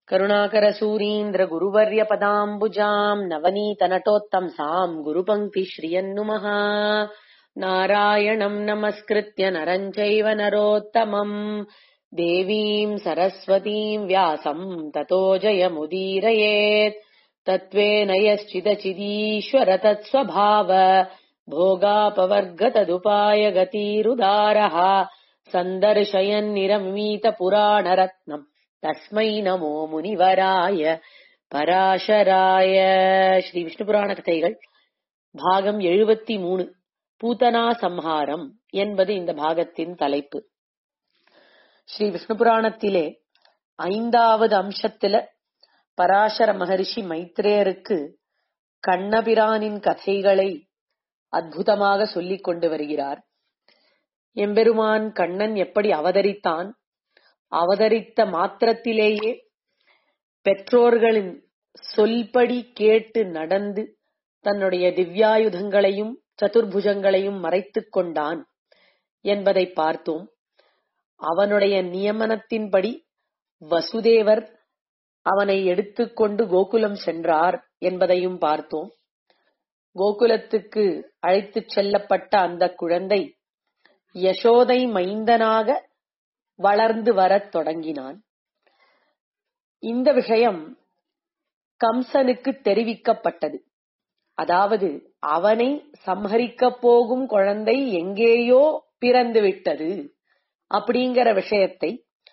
करुणाकरसूरीन्द्रगुरुवर्यपदाम्बुजाम् नवनीतनटोत्तंसाम् गुरुपङ्क्तिश्रियन्नुमः नारायणम् नमस्कृत्य नरम् चैव नरोत्तमम् देवीम् सरस्वतीम् व्यासम् ततो जयमुदीरयेत् तत्त्वेन यश्चिदचिदीश्वर तत्स्वभाव भोगापवर्गतदुपाय गतिरुदारः सन्दर्शयन्निरमीतपुराणरत्नम् तस्मै नमो முனிவராய பராசராய ஸ்ரீ விஷ்ணு புராண கதைகள் பாகம் எழுபத்தி மூணு பூதனா சம்ஹாரம் என்பது இந்த பாகத்தின் தலைப்பு ஸ்ரீ விஷ்ணு புராணத்திலே ஐந்தாவது அம்சத்துல பராசர மகரிஷி மைத்ரேயருக்கு கண்ணபிரானின் கதைகளை அற்புதமாக சொல்லிக் கொண்டு வருகிறார் எம்பெருமான் கண்ணன் எப்படி அவதரித்தான் அவதரித்த மாத்திரத்திலேயே பெற்றோர்களின் சொல்படி கேட்டு நடந்து தன்னுடைய திவ்யாயுதங்களையும் சதுர்புஜங்களையும் மறைத்துக் கொண்டான் என்பதை பார்த்தோம் அவனுடைய நியமனத்தின்படி வசுதேவர் அவனை எடுத்துக்கொண்டு கோகுலம் சென்றார் என்பதையும் பார்த்தோம் கோகுலத்துக்கு அழைத்துச் செல்லப்பட்ட அந்த குழந்தை யசோதை மைந்தனாக வளர்ந்து வரத் தொடங்கினான் இந்த விஷயம் கம்சனுக்கு தெரிவிக்கப்பட்டது அதாவது அவனை சம்ஹரிக்கப் போகும் குழந்தை எங்கேயோ பிறந்து விட்டது அப்படிங்கிற விஷயத்தை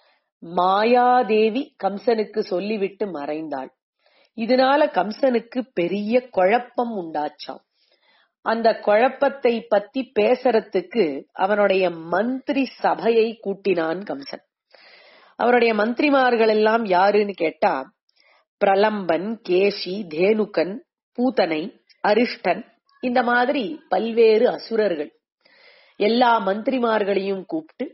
மாயாதேவி கம்சனுக்கு சொல்லிவிட்டு மறைந்தாள் இதனால கம்சனுக்கு பெரிய குழப்பம் உண்டாச்சாம் அந்த குழப்பத்தை பத்தி பேசறதுக்கு அவனுடைய மந்திரி சபையை கூட்டினான் கம்சன் அவருடைய மந்திரிமார்கள் எல்லாம் யாருன்னு கேட்டா பிரலம்பன் கேசி தேனுகன் பூதனை அரிஷ்டன் இந்த மாதிரி பல்வேறு அசுரர்கள் எல்லா மந்திரிமார்களையும் கூப்பிட்டு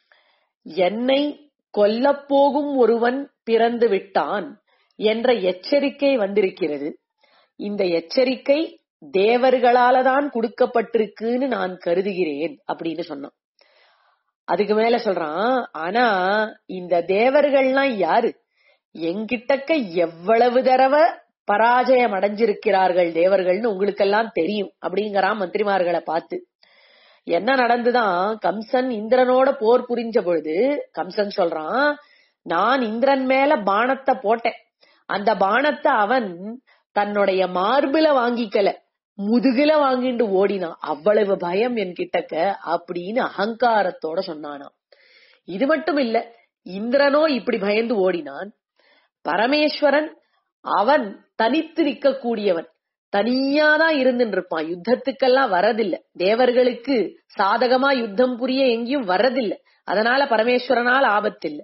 என்னை கொல்லப்போகும் ஒருவன் பிறந்து விட்டான் என்ற எச்சரிக்கை வந்திருக்கிறது இந்த எச்சரிக்கை தேவர்களால தான் கொடுக்கப்பட்டிருக்குன்னு நான் கருதுகிறேன் அப்படின்னு சொன்னான் அதுக்கு மேல சொல்றான் ஆனா இந்த தேவர்கள்லாம் யாரு எங்கிட்டக்க எவ்வளவு தடவை பராஜயம் அடைஞ்சிருக்கிறார்கள் தேவர்கள்னு உங்களுக்கெல்லாம் தெரியும் அப்படிங்கிறான் மந்திரிமார்களை பார்த்து என்ன நடந்துதான் கம்சன் இந்திரனோட போர் புரிஞ்ச பொழுது கம்சன் சொல்றான் நான் இந்திரன் மேல பானத்தை போட்டேன் அந்த பானத்தை அவன் தன்னுடைய மார்பில வாங்கிக்கல முதுகுல வாங்கிட்டு ஓடினான் அவ்வளவு பயம் என் கிட்டக்க அப்படின்னு அகங்காரத்தோட சொன்னானாம் இது மட்டும் இல்ல இந்திரனோ இப்படி பயந்து ஓடினான் பரமேஸ்வரன் அவன் தனித்து நிற்கக்கூடியவன் தனியாதான் இருந்துட்டு இருப்பான் யுத்தத்துக்கெல்லாம் வரதில்ல தேவர்களுக்கு சாதகமா யுத்தம் புரிய எங்கேயும் வரதில்ல அதனால பரமேஸ்வரனால் ஆபத்தில்லை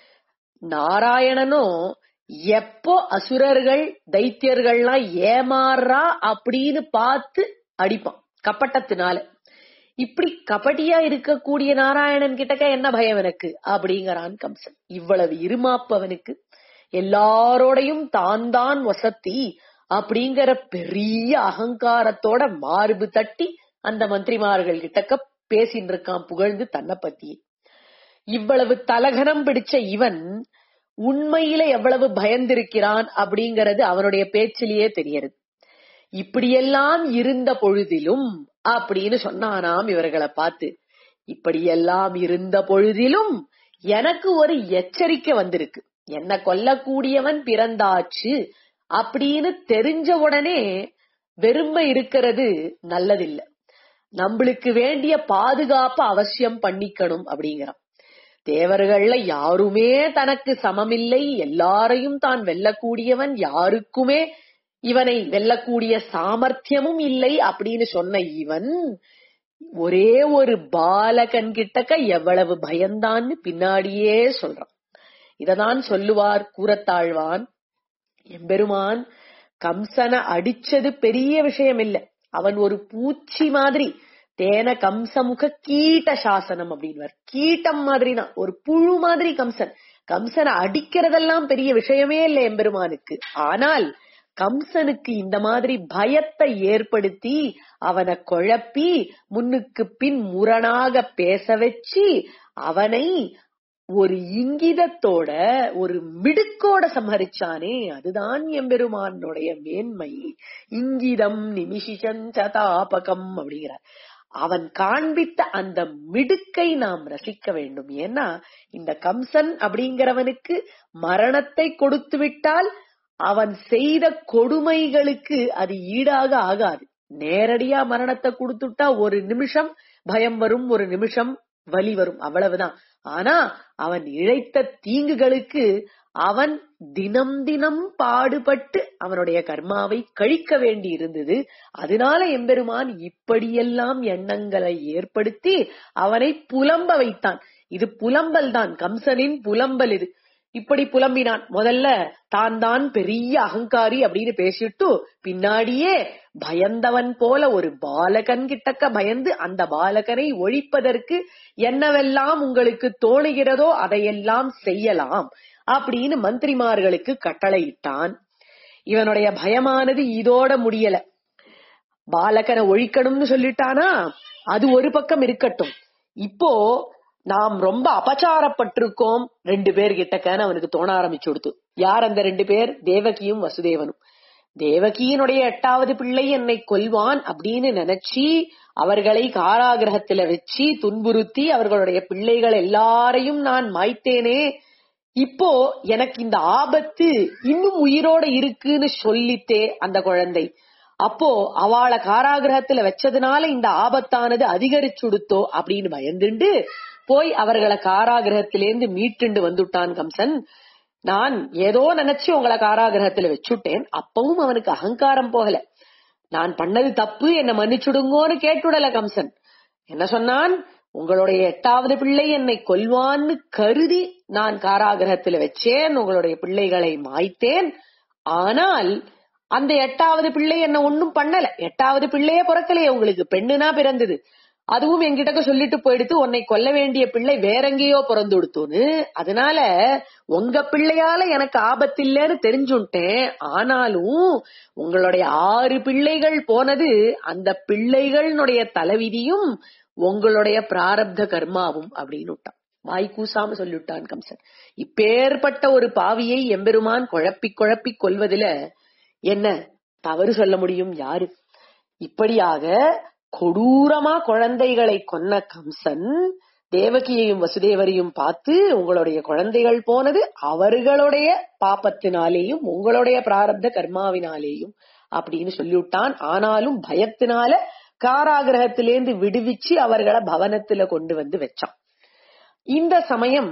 நாராயணனும் எப்போ அசுரர்கள் தைத்தியர்கள்லாம் ஏமாறா அப்படின்னு பார்த்து அடிப்பான் கப்பட்டத்தினால இப்படி கபடியா இருக்கக்கூடிய நாராயணன் கிட்டக்க என்ன பயம் எனக்கு அப்படிங்கிறான் கம்சன் இவ்வளவு இருமாப்பவனுக்கு எல்லாரோடையும் தான் தான் வசத்தி அப்படிங்கிற பெரிய அகங்காரத்தோட மார்பு தட்டி அந்த மந்திரிமார்கள் கிட்டக்க பேசின்னு இருக்கான் புகழ்ந்து தன்னை பத்தி இவ்வளவு தலகனம் பிடிச்ச இவன் உண்மையில எவ்வளவு பயந்திருக்கிறான் அப்படிங்கறது அவனுடைய பேச்சிலேயே தெரியறது இப்படியெல்லாம் இருந்த பொழுதிலும் அப்படின்னு சொன்னானாம் இவர்களை பார்த்து இப்படியெல்லாம் இருந்த பொழுதிலும் எனக்கு ஒரு எச்சரிக்கை வந்திருக்கு என்ன கொல்லக்கூடியவன் பிறந்தாச்சு அப்படின்னு தெரிஞ்ச உடனே வெறும்ப இருக்கிறது நல்லதில்ல நம்மளுக்கு வேண்டிய பாதுகாப்பு அவசியம் பண்ணிக்கணும் அப்படிங்கிறான் தேவர்கள்ல யாருமே தனக்கு சமமில்லை எல்லாரையும் தான் வெல்லக்கூடியவன் யாருக்குமே இவனை வெல்லக்கூடிய சாமர்த்தியமும் இல்லை அப்படின்னு சொன்ன இவன் ஒரே ஒரு பாலகன் கிட்டக்க எவ்வளவு பயந்தான்னு பின்னாடியே சொல்றான் இததான் சொல்லுவார் கூறத்தாழ்வான் எம்பெருமான் கம்சனை அடிச்சது பெரிய விஷயம் இல்ல அவன் ஒரு பூச்சி மாதிரி தேன கம்சமுக கீட்ட சாசனம் அப்படின்னு கீட்டம் மாதிரினா ஒரு புழு மாதிரி கம்சன் கம்சனை அடிக்கிறதெல்லாம் பெரிய விஷயமே இல்லை எம்பெருமானுக்கு ஆனால் கம்சனுக்கு இந்த மாதிரி பயத்தை ஏற்படுத்தி அவனை குழப்பி முன்னுக்கு பின் முரணாக பேச வச்சு அவனை ஒரு இங்கிதத்தோட ஒரு மிடுக்கோட சம்ஹரிச்சானே அதுதான் எம்பெருமானுடைய மேன்மை இங்கிதம் நிமிஷிச்சந்தாபகம் அப்படிங்கிறார் அவன் காண்பித்த அந்த மிடுக்கை நாம் ரசிக்க வேண்டும் ஏன்னா இந்த கம்சன் அப்படிங்கிறவனுக்கு மரணத்தை கொடுத்து விட்டால் அவன் செய்த கொடுமைகளுக்கு அது ஈடாக ஆகாது நேரடியா மரணத்தை கொடுத்துட்டா ஒரு நிமிஷம் பயம் வரும் ஒரு நிமிஷம் வலி வரும் அவ்வளவுதான் ஆனா அவன் இழைத்த தீங்குகளுக்கு அவன் தினம் தினம் பாடுபட்டு அவனுடைய கர்மாவை கழிக்க வேண்டி இருந்தது அதனால எம்பெருமான் இப்படியெல்லாம் எண்ணங்களை ஏற்படுத்தி அவனை புலம்ப வைத்தான் இது புலம்பல் தான் கம்சனின் புலம்பல் இது இப்படி புலம்பினான் முதல்ல தான் தான் பெரிய அகங்காரி அப்படின்னு பேசிட்டு பின்னாடியே பயந்தவன் போல ஒரு பாலகன் கிட்டக்க பயந்து அந்த பாலகனை ஒழிப்பதற்கு என்னவெல்லாம் உங்களுக்கு தோணுகிறதோ அதையெல்லாம் செய்யலாம் அப்படின்னு மந்திரிமார்களுக்கு கட்டளையிட்டான் இவனுடைய பயமானது இதோட முடியல பாலகனை ஒழிக்கணும்னு சொல்லிட்டானா அது ஒரு பக்கம் இருக்கட்டும் இப்போ நாம் ரொம்ப அபச்சாரப்பட்டிருக்கோம் ரெண்டு பேர் கிட்டக்கன்னு அவனுக்கு தோண ஆரம்பிச்சு கொடுத்து யார் அந்த ரெண்டு பேர் தேவகியும் வசுதேவனும் தேவகியினுடைய எட்டாவது பிள்ளை என்னை கொல்வான் அப்படின்னு நினைச்சு அவர்களை காராகிரகத்துல வச்சு துன்புறுத்தி அவர்களுடைய பிள்ளைகள் எல்லாரையும் நான் மாய்த்தேனே இப்போ எனக்கு இந்த ஆபத்து இன்னும் உயிரோட இருக்குன்னு சொல்லித்தே அந்த குழந்தை அப்போ அவளை காராகிரகத்துல வச்சதுனால இந்த ஆபத்தானது அதிகரிச்சுடுத்தோ அப்படின்னு பயந்துண்டு போய் அவர்களை காராகிரகத்திலேருந்து மீட்டுண்டு வந்துட்டான் கம்சன் நான் ஏதோ நினைச்சு உங்களை காராகிரகத்துல வச்சுட்டேன் அப்பவும் அவனுக்கு அகங்காரம் போகல நான் பண்ணது தப்பு என்ன மன்னிச்சுடுங்கோன்னு கேட்டுடல கம்சன் என்ன சொன்னான் உங்களுடைய எட்டாவது பிள்ளை என்னை கொல்வான்னு கருதி நான் காராகிரகத்துல வச்சேன் உங்களுடைய பிள்ளைகளை மாய்த்தேன் ஆனால் அந்த எட்டாவது பிள்ளை என்ன ஒண்ணும் பண்ணல எட்டாவது பிள்ளையே பிறக்கலையே உங்களுக்கு பெண்ணுனா பிறந்தது அதுவும் என்கிட்ட சொல்லிட்டு போயிடுத்து உன்னை கொல்ல வேண்டிய பிள்ளை வேற எங்கேயோ பிறந்து கொடுத்தோன்னு அதனால உங்க பிள்ளையால எனக்கு ஆபத்து இல்லைன்னு தெரிஞ்சுட்டேன் ஆனாலும் உங்களுடைய ஆறு பிள்ளைகள் போனது அந்த பிள்ளைகளுடைய தலைவிதியும் உங்களுடைய பிராரப்த கர்மாவும் அப்படின்னு விட்டான் வாய் கூசாம சொல்லிவிட்டான் கம்சன் இப்பேற்பட்ட ஒரு பாவியை எம்பெருமான் குழப்பி குழப்பி கொள்வதில என்ன தவறு சொல்ல முடியும் யாரு இப்படியாக கொடூரமா குழந்தைகளை கொன்ன கம்சன் தேவகியையும் வசுதேவரையும் பார்த்து உங்களுடைய குழந்தைகள் போனது அவர்களுடைய பாப்பத்தினாலேயும் உங்களுடைய பிராரப்த கர்மாவினாலேயும் அப்படின்னு சொல்லிவிட்டான் ஆனாலும் பயத்தினால காராகிரகத்திலேந்து விடுவிச்சு அவர்களை பவனத்துல கொண்டு வந்து வச்சான் இந்த சமயம்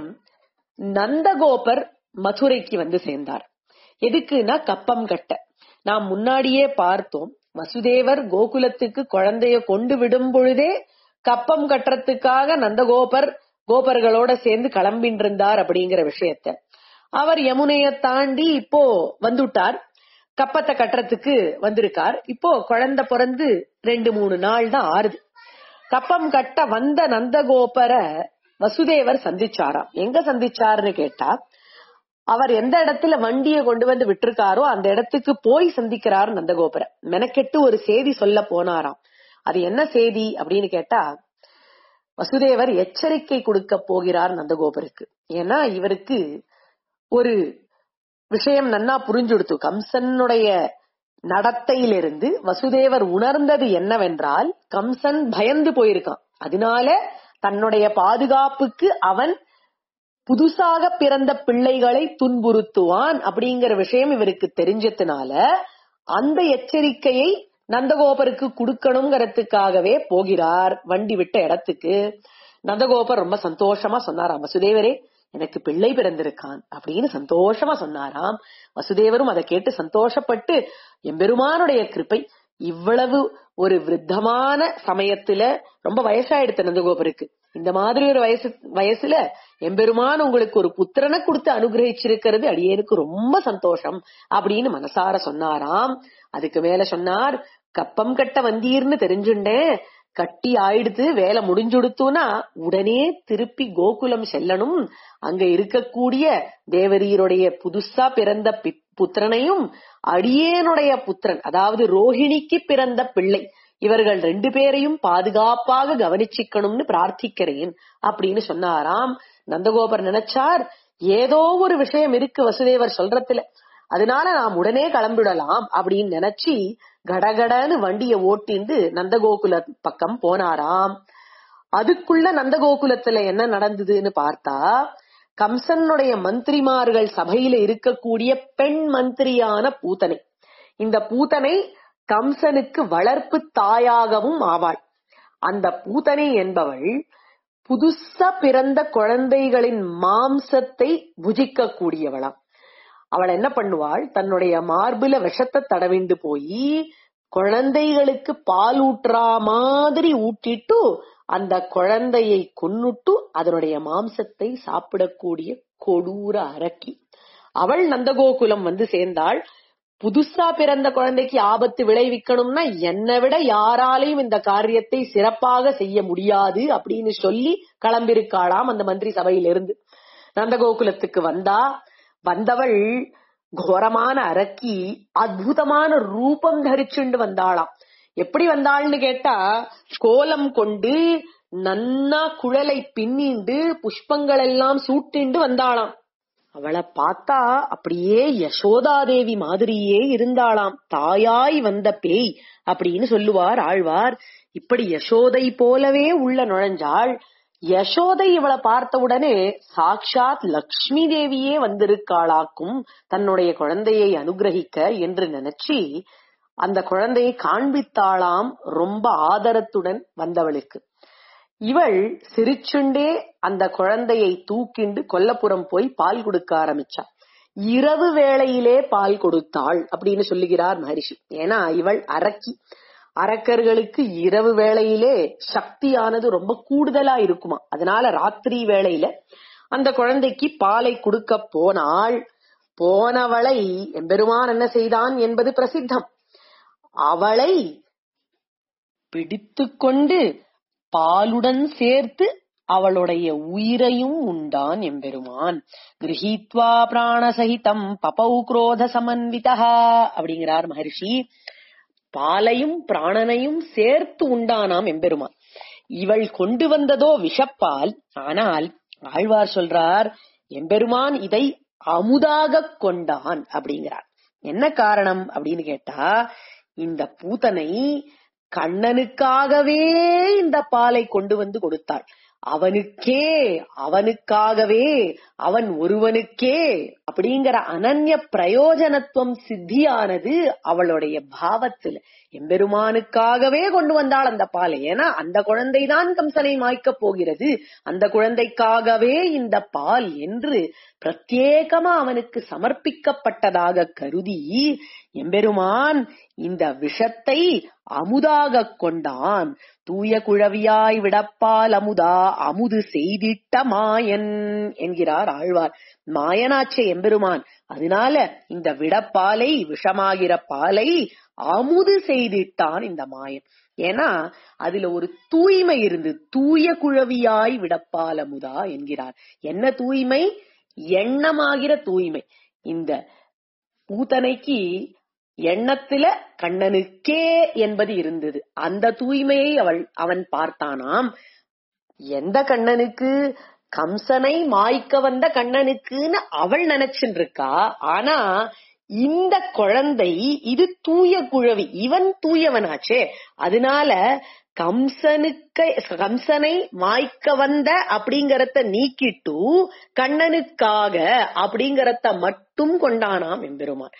நந்தகோபர் மதுரைக்கு வந்து சேர்ந்தார் எதுக்குன்னா கப்பம் கட்ட நாம் முன்னாடியே பார்த்தோம் வசுதேவர் கோகுலத்துக்கு குழந்தைய கொண்டு விடும் பொழுதே கப்பம் கட்டுறதுக்காக நந்தகோபர் கோபர்களோட சேர்ந்து கிளம்பின்னு இருந்தார் அப்படிங்கிற விஷயத்த அவர் யமுனைய தாண்டி இப்போ வந்துட்டார் கப்பத்தை கட்டுறதுக்கு வந்திருக்கார் இப்போ குழந்தை பிறந்து ரெண்டு மூணு நாள் தான் ஆறுது கப்பம் கட்ட வந்த நந்தகோபரை வசுதேவர் சந்திச்சாராம் எங்க சந்திச்சாருன்னு கேட்டா அவர் எந்த இடத்துல வண்டிய கொண்டு வந்து விட்டிருக்காரோ அந்த இடத்துக்கு போய் சந்திக்கிறார் நந்தகோபுர மெனக்கெட்டு ஒரு செய்தி சொல்ல போனாராம் அது என்ன செய்தி அப்படின்னு கேட்டா வசுதேவர் எச்சரிக்கை கொடுக்க போகிறார் நந்தகோபருக்கு ஏன்னா இவருக்கு ஒரு விஷயம் நன்னா புரிஞ்சுடுத்து கம்சனுடைய நடத்தையிலிருந்து வசுதேவர் உணர்ந்தது என்னவென்றால் கம்சன் பயந்து போயிருக்கான் அதனால தன்னுடைய பாதுகாப்புக்கு அவன் புதுசாக பிறந்த பிள்ளைகளை துன்புறுத்துவான் அப்படிங்கிற விஷயம் இவருக்கு தெரிஞ்சதுனால அந்த எச்சரிக்கையை நந்தகோபருக்கு கொடுக்கணுங்கிறதுக்காகவே போகிறார் வண்டி விட்ட இடத்துக்கு நந்தகோபர் ரொம்ப சந்தோஷமா சொன்னாராம் வசுதேவரே எனக்கு பிள்ளை பிறந்திருக்கான் அப்படின்னு சந்தோஷமா சொன்னாராம் வசுதேவரும் அதை கேட்டு சந்தோஷப்பட்டு எம்பெருமானுடைய கிருப்பை இவ்வளவு ஒரு விருத்தமான சமயத்துல ரொம்ப வயசாயிடுத்து நந்தகோபருக்கு இந்த மாதிரி ஒரு வயசு வயசுல எம்பெருமான் உங்களுக்கு ஒரு புத்திரனை கொடுத்து அனுகிரகிச்சிருக்கிறது அடியேனுக்கு ரொம்ப சந்தோஷம் அப்படின்னு மனசார சொன்னாராம் அதுக்கு மேல சொன்னார் கப்பம் கட்ட வந்தீர்னு தெரிஞ்சுண்டேன் கட்டி ஆயிடுத்து வேலை முடிஞ்சுடுத்துனா உடனே திருப்பி கோகுலம் செல்லணும் அங்க இருக்கக்கூடிய தேவரீருடைய புதுசா பிறந்த புத்திரனையும் அடியேனுடைய புத்திரன் அதாவது ரோஹிணிக்கு பிறந்த பிள்ளை இவர்கள் ரெண்டு பேரையும் பாதுகாப்பாக கவனிச்சுக்கணும்னு பிரார்த்திக்கிறேன் அப்படின்னு சொன்னாராம் நந்தகோபர் நினைச்சார் ஏதோ ஒரு விஷயம் இருக்கு வசுதேவர் சொல்றதுல அதனால நாம் உடனே கிளம்பிடலாம் அப்படின்னு நினைச்சு கடகடன்னு வண்டிய ஓட்டிண்டு நந்தகோகுல பக்கம் போனாராம் அதுக்குள்ள நந்தகோகுலத்துல என்ன நடந்ததுன்னு பார்த்தா கம்சனுடைய மந்திரிமார்கள் சபையில இருக்கக்கூடிய பெண் மந்திரியான பூத்தனை இந்த பூத்தனை கம்சனுக்கு வளர்ப்பு தாயாகவும் ஆவாள் அந்த பூத்தனை என்பவள் புதுசா பிறந்த குழந்தைகளின் மாம்சத்தை புஜிக்க கூடியவளாம் அவள் என்ன பண்ணுவாள் தன்னுடைய மார்புல விஷத்தை தடவிண்டு போய் குழந்தைகளுக்கு பால் ஊற்றா மாதிரி ஊட்டிட்டு அந்த குழந்தையை கொன்னுட்டு அதனுடைய மாம்சத்தை சாப்பிடக்கூடிய கொடூர அரக்கி அவள் நந்தகோகுலம் வந்து சேர்ந்தாள் புதுசா பிறந்த குழந்தைக்கு ஆபத்து விளைவிக்கணும்னா என்னை விட யாராலையும் இந்த காரியத்தை சிறப்பாக செய்ய முடியாது அப்படின்னு சொல்லி கிளம்பிருக்காளாம் அந்த மந்திரி சபையிலிருந்து நந்தகோகுலத்துக்கு வந்தா வந்தவள் கோரமான அரக்கி அற்புதமான ரூபம் தரிச்சுண்டு வந்தாளாம் எப்படி வந்தாள்னு கேட்டா கோலம் கொண்டு நன்னா குழலை பின்னிண்டு புஷ்பங்கள் எல்லாம் சூட்டிண்டு வந்தாளாம் அவளை பார்த்தா அப்படியே யசோதாதேவி மாதிரியே இருந்தாளாம் தாயாய் வந்த பேய் அப்படின்னு சொல்லுவார் ஆழ்வார் இப்படி யசோதை போலவே உள்ள நுழைஞ்சாள் யசோதை இவளை பார்த்த உடனே சாக்ஷாத் லக்ஷ்மி தேவியே வந்திருக்காளாக்கும் தன்னுடைய குழந்தையை அனுகிரகிக்க என்று நினைச்சு அந்த குழந்தையை காண்பித்தாளாம் ரொம்ப ஆதரத்துடன் வந்தவளுக்கு இவள் சிரிச்சுண்டே அந்த குழந்தையை தூக்கிண்டு கொல்லப்புறம் போய் பால் கொடுக்க ஆரம்பிச்சா இரவு வேளையிலே பால் கொடுத்தாள் அப்படின்னு சொல்லுகிறார் மகரிஷி ஏன்னா இவள் அரக்கி அரக்கர்களுக்கு இரவு வேளையிலே சக்தியானது ரொம்ப கூடுதலா இருக்குமா அதனால ராத்திரி வேளையில அந்த குழந்தைக்கு பாலை கொடுக்க போனாள் போனவளை எம்பெருமான் என்ன செய்தான் என்பது பிரசித்தம் அவளை பிடித்து கொண்டு பாலுடன் சேர்த்து அவளுடைய உயிரையும் உண்டான் எம்பெருமான் கிரகித்வா பிராணசகிதம் பபௌ குரோத சமன்விதா அப்படிங்கிறார் மகர்ஷி பாலையும் பிராணனையும் சேர்த்து உண்டானாம் எம்பெருமான் இவள் கொண்டு வந்ததோ விஷப்பால் ஆனால் ஆழ்வார் சொல்றார் எம்பெருமான் இதை அமுதாக கொண்டான் அப்படிங்கிறார் என்ன காரணம் அப்படின்னு கேட்டா இந்த பூத்தனை கண்ணனுக்காகவே இந்த பாலை கொண்டு வந்து கொடுத்தாள் அவனுக்கே அவனுக்காகவே அவன் ஒருவனுக்கே அப்படிங்கிற அனன்ய பிரயோஜனத்துவம் சித்தியானது அவளுடைய பாவத்துல எம்பெருமானுக்காகவே கொண்டு வந்தாள் அந்த பாலை ஏன்னா அந்த குழந்தைதான் கம்சனை மாய்க்கப் போகிறது அந்த குழந்தைக்காகவே இந்த பால் என்று பிரத்யேகமா அவனுக்கு சமர்ப்பிக்கப்பட்டதாக கருதி எம்பெருமான் இந்த விஷத்தை அமுதாக கொண்டான் தூய குழவியாய் விடப்பால் அமுதா அமுது செய்திட்ட மாயன் என்கிறார் ஆழ்வார் மாயனாச்சே எம்பெருமான் அதனால இந்த விடப்பாலை விஷமாகிற பாலை அமுது செய்திட்டான் இந்த மாயன் ஏன்னா அதுல ஒரு தூய்மை இருந்து தூய குழவியாய் விடப்பால் அமுதா என்கிறார் என்ன தூய்மை எண்ணமாகிற தூய்மை இந்த பூத்தனைக்கு எண்ணத்துல கண்ணனுக்கே என்பது இருந்தது அந்த தூய்மையை அவள் அவன் பார்த்தானாம் எந்த கண்ணனுக்கு கம்சனை மாய்க்க வந்த கண்ணனுக்குன்னு அவள் நினைச்சுட்டு இருக்கா ஆனா இந்த குழந்தை இது தூய குழவி இவன் தூயவனாச்சே அதனால கம்சனுக்கு கம்சனை மாய்க்க வந்த அப்படிங்கறத நீக்கிட்டு கண்ணனுக்காக அப்படிங்கறத மட்டும் கொண்டானாம் எம்பெருமான்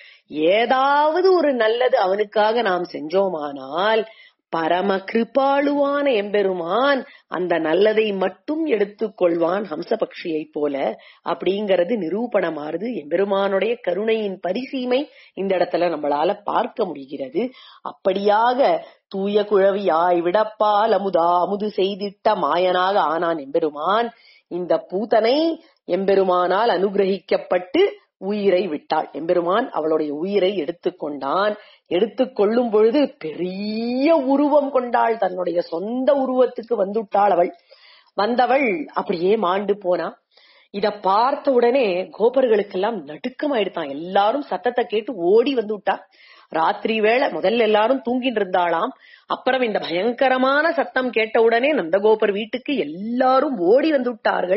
ஏதாவது ஒரு நல்லது அவனுக்காக நாம் செஞ்சோமானால் பரம கிருபாளுவான எம்பெருமான் அந்த நல்லதை மட்டும் எடுத்துக்கொள்வான் ஹம்சபக்ஷியை போல அப்படிங்கறது நிரூபணமாறுது எம்பெருமானுடைய கருணையின் பரிசீமை இந்த இடத்துல நம்மளால பார்க்க முடிகிறது அப்படியாக தூய குழவியாய் விடப்பால் அமுதா அமுது செய்திட்ட மாயனாக ஆனான் எம்பெருமான் இந்த பூதனை எம்பெருமானால் அனுகிரகிக்கப்பட்டு உயிரை விட்டாள் எம்பெருமான் அவளுடைய உயிரை எடுத்துக்கொண்டான் எடுத்துக்கொள்ளும் பொழுது பெரிய உருவம் கொண்டாள் தன்னுடைய சொந்த உருவத்துக்கு வந்துட்டாள் அவள் வந்தவள் அப்படியே மாண்டு போனா இத பார்த்த உடனே கோபர்களுக்கெல்லாம் நடுக்கமாயிடுத்தான் எல்லாரும் சத்தத்தை கேட்டு ஓடி வந்து விட்டா ராத்திரி வேளை முதல்ல எல்லாரும் தூங்கிட்டு இருந்தாளாம் அப்புறம் இந்த பயங்கரமான சத்தம் கேட்ட உடனே நந்தகோபர் வீட்டுக்கு எல்லாரும் ஓடி வந்து விட்டார்கள்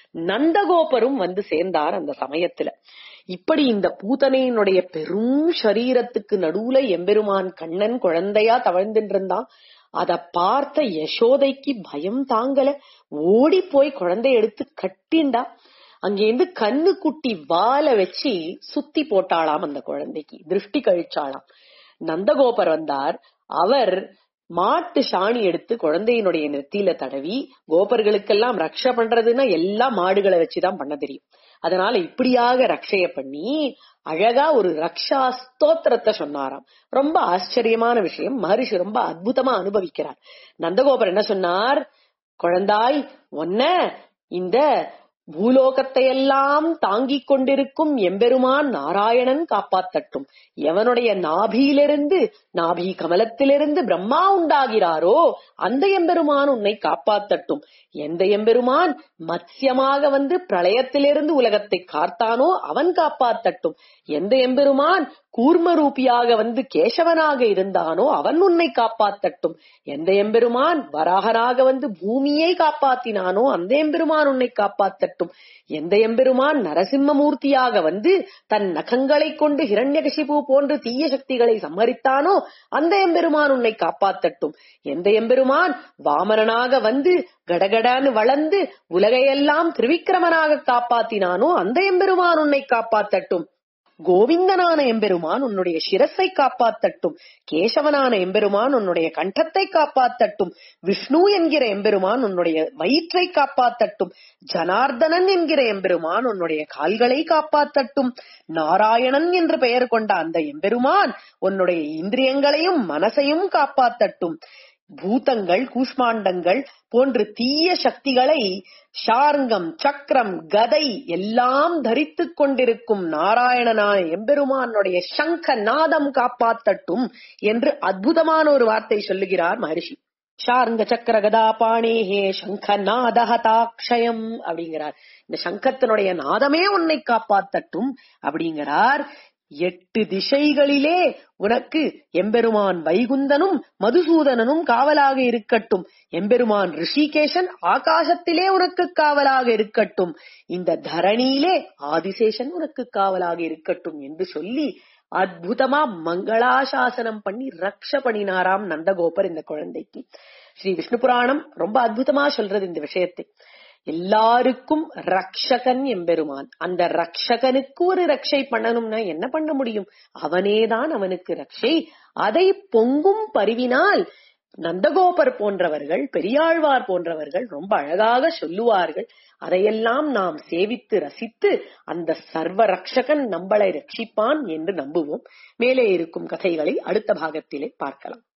நந்தகோபரும் வந்து சேர்ந்தார் அந்த சமயத்துல இப்படி இந்த பூதனையினுடைய பெரும் சரீரத்துக்கு நடுவுல எம்பெருமான் கண்ணன் குழந்தையா தவழ்ந்துட்டு இருந்தான் அத பார்த்த யசோதைக்கு பயம் தாங்கல ஓடி போய் குழந்தைய எடுத்து கட்டிண்டா அங்கேருந்து கண்ணு குட்டி வால வச்சு சுத்தி போட்டாளாம் அந்த குழந்தைக்கு திருஷ்டி கழிச்சாளாம் நந்தகோபர் வந்தார் அவர் மாட்டு சாணி எடுத்து குழந்தையினுடைய நெத்தியில தடவி கோபர்களுக்கெல்லாம் ரக்ஷ பண்றதுன்னா எல்லா மாடுகளை வச்சுதான் பண்ண தெரியும் அதனால இப்படியாக ரக்ஷைய பண்ணி அழகா ஒரு ரக்ஷா ஸ்தோத்திரத்தை சொன்னாராம் ரொம்ப ஆச்சரியமான விஷயம் மகரிஷி ரொம்ப அற்புதமா அனுபவிக்கிறார் நந்தகோபர் என்ன சொன்னார் குழந்தாய் ஒன்ன இந்த பூலோகத்தை எல்லாம் தாங்கிக் கொண்டிருக்கும் எம்பெருமான் நாராயணன் காப்பாத்தட்டும் எவனுடைய நாபியிலிருந்து நாபி கமலத்திலிருந்து பிரம்மா உண்டாகிறாரோ அந்த எம்பெருமான் உன்னை காப்பாத்தட்டும் எந்த எம்பெருமான் மத்யமாக வந்து பிரளயத்திலிருந்து உலகத்தை காத்தானோ அவன் காப்பாத்தட்டும் எந்த எம்பெருமான் கூர்ம ரூபியாக வந்து கேசவனாக இருந்தானோ அவன் உன்னை காப்பாத்தட்டும் எந்த எம்பெருமான் வராகனாக வந்து பூமியை காப்பாத்தினானோ அந்த எம்பெருமான் உன்னை காப்பாத்தட்டும் எந்த எம்பெருமான் நரசிம்மமூர்த்தியாக வந்து தன் நகங்களை கொண்டு ஹிரண்யகசிபு போன்று தீய சக்திகளை சம்மரித்தானோ அந்த எம்பெருமான் உன்னை காப்பாத்தட்டும் எந்த எம்பெருமான் வாமனனாக வந்து கடகடான்னு வளர்ந்து உலகையெல்லாம் திரிவிக்ரமனாக காப்பாத்தினானோ அந்த எம்பெருமான் உன்னை காப்பாத்தட்டும் கோவிந்தனான எம்பெருமான் உன்னுடைய சிரஸை காப்பாத்தட்டும் கேசவனான எம்பெருமான் உன்னுடைய கண்டத்தை காப்பாத்தட்டும் விஷ்ணு என்கிற எம்பெருமான் உன்னுடைய வயிற்றை காப்பாத்தட்டும் ஜனார்தனன் என்கிற எம்பெருமான் உன்னுடைய கால்களை காப்பாத்தட்டும் நாராயணன் என்று பெயர் கொண்ட அந்த எம்பெருமான் உன்னுடைய இந்திரியங்களையும் மனசையும் காப்பாத்தட்டும் பூதங்கள் கூஷ்மாண்டங்கள் போன்று தீய சக்திகளை ஷார்ங்கம் சக்கரம் கதை எல்லாம் தரித்துக் கொண்டிருக்கும் நாராயணனான எம்பெருமானுடைய சங்க நாதம் காப்பாத்தட்டும் என்று அற்புதமான ஒரு வார்த்தை சொல்லுகிறார் மகரிஷி ஷார்ங்க சக்கர கதா பாணேஹே சங்க நாதஹதாக்ஷயம் அப்படிங்கிறார் இந்த சங்கத்தினுடைய நாதமே உன்னை காப்பாத்தட்டும் அப்படிங்கிறார் எட்டு திசைகளிலே உனக்கு எம்பெருமான் வைகுந்தனும் மதுசூதனனும் காவலாக இருக்கட்டும் எம்பெருமான் ரிஷிகேஷன் ஆகாசத்திலே உனக்கு காவலாக இருக்கட்டும் இந்த தரணியிலே ஆதிசேஷன் உனக்கு காவலாக இருக்கட்டும் என்று சொல்லி அற்புதமா மங்களாசாசனம் பண்ணி ரக்ஷ பண்ணினாராம் நந்தகோபர் இந்த குழந்தைக்கு ஸ்ரீ விஷ்ணு புராணம் ரொம்ப அற்புதமா சொல்றது இந்த விஷயத்தை எல்லாருக்கும் ரக்ஷகன் எம்பெருமான் அந்த ரக்ஷகனுக்கு ஒரு ரக்ஷை பண்ணணும்னா என்ன பண்ண முடியும் அவனேதான் அவனுக்கு ரக்ஷை அதை பொங்கும் பரிவினால் நந்தகோபர் போன்றவர்கள் பெரியாழ்வார் போன்றவர்கள் ரொம்ப அழகாக சொல்லுவார்கள் அதையெல்லாம் நாம் சேவித்து ரசித்து அந்த சர்வ ரக்ஷகன் நம்மளை ரட்சிப்பான் என்று நம்புவோம் மேலே இருக்கும் கதைகளை அடுத்த பாகத்திலே பார்க்கலாம்